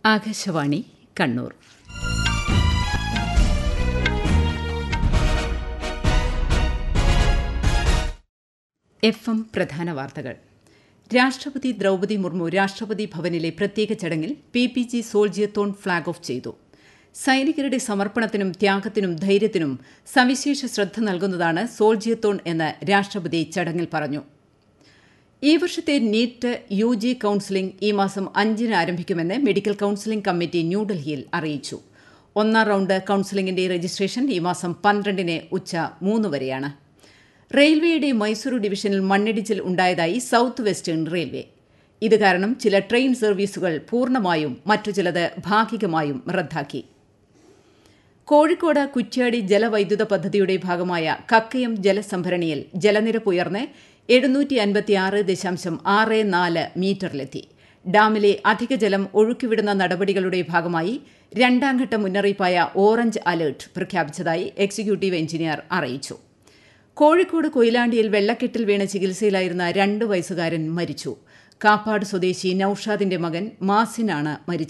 Akashvani Kannur F M പ്രധാന വാർത്തകൾ രാഷ്ട്രപതി ദ്രൌപതി മുർമു രാഷ്ട്രപതി ഭവനിലെ പ്രത്യേക ചടങ്ങിൽ പി പി ജി സോൾജിയത്തോൺ ഫ്ളാഗ് ഓഫ് ചെയ്തു സൈനികരുടെ സമർപ്പണത്തിനും ത്യാഗത്തിനും ധൈര്യത്തിനും സവിശേഷ ശ്രദ്ധ നൽകുന്നതാണ് സോൾജിയത്തോൺ എന്ന് രാഷ്ട്രപതി ചടങ്ങിൽ പറഞ്ഞു ഈ വർഷത്തെ നീറ്റ് യു ജി കൌൺസിലിംഗ് ഈ മാസം അഞ്ചിന് ആരംഭിക്കുമെന്ന് മെഡിക്കൽ കൌൺസിലിംഗ് കമ്മിറ്റി ന്യൂഡൽഹിയിൽ അറിയിച്ചു ഒന്നാം റൌണ്ട് കൌൺസിലിംഗിന്റെ രജിസ്ട്രേഷൻ ഈ മാസം പന്ത്രണ്ടിന് ഉച്ച മൂന്ന് വരെയാണ് റെയിൽവേയുടെ മൈസൂരു ഡിവിഷനിൽ മണ്ണിടിച്ചിൽ ഉണ്ടായതായി സൌത്ത് വെസ്റ്റേൺ റെയിൽവേ ഇത് കാരണം ചില ട്രെയിൻ സർവീസുകൾ പൂർണ്ണമായും മറ്റു ചിലത് ഭാഗികമായും റദ്ദാക്കി കോഴിക്കോട് കുറ്റ്യാടി ജലവൈദ്യുത പദ്ധതിയുടെ ഭാഗമായ കക്കയം ജലസംഭരണിയിൽ ജലനിരപ്പ് ഉയർന്ന് എഴുന്നൂറ്റി അൻപത്തിയാറ് ദശാംശം ആറ് നാല് മീറ്ററിലെത്തി ഡാമിലെ അധിക ജലം ഒഴുക്കിവിടുന്ന നടപടികളുടെ ഭാഗമായി രണ്ടാംഘട്ട മുന്നറിയിപ്പായ ഓറഞ്ച് അലർട്ട് പ്രഖ്യാപിച്ചതായി എക്സിക്യൂട്ടീവ് എഞ്ചിനീയർ അറിയിച്ചു കോഴിക്കോട് കൊയിലാണ്ടിയിൽ വെള്ളക്കെട്ടിൽ വീണ് ചികിത്സയിലായിരുന്ന രണ്ട് വയസ്സുകാരൻ മരിച്ചു കാപ്പാട് സ്വദേശി നൌഷാദിന്റെ മകൻ മാസിനാണ് മരിച്ചത്